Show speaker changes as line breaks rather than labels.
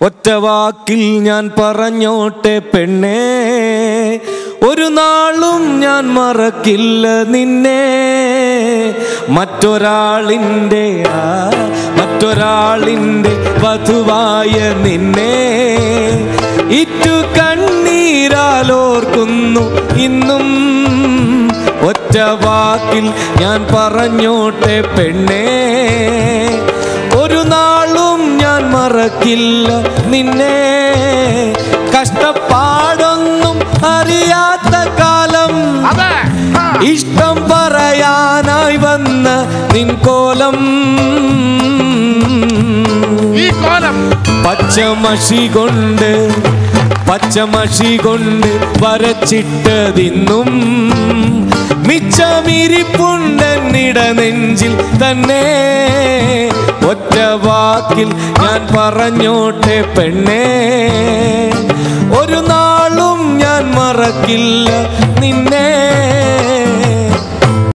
ഒറ്റ വാക്കിൽ ഞാൻ പറഞ്ഞോട്ടെ പെണ്ണേ ഒരു നാളും ഞാൻ മറക്കില്ല നിന്നെ മറ്റൊരാളിൻ്റെ ആ, മറ്റൊരാളിൻ്റെ വധുവായ നിന്നെ ഇറ്റു കണ്ണീരാലോർക്കുന്നു ഇന്നും ഒറ്റ വാക്കിൽ ഞാൻ പറഞ്ഞോട്ടെ പെണ്ണേ ഒരു നാളും ഞാൻ മറക്കില്ല നിന്നെ കഷ്ടപ്പാടൊന്നും അറിയാത്ത കാലം
അതെ ആ.
ഇഷ്ടം പറയാനായി വന്ന നിൻ കോലം
ഈ കോലം
പച്ചമഷി കൊണ്ട് പച്ചമഷി കൊണ്ട് വരച്ചിട്ടതിന്നും മിച്ചമിരിപ്പുണ്ടെന്നിട നെഞ്ചിൽ തന്നെ ഒറ്റ വാക്കിൽ ഞാൻ പറഞ്ഞോട്ടെ പെണ്ണേ ഒരു നാളും ഞാൻ മറക്കില്ല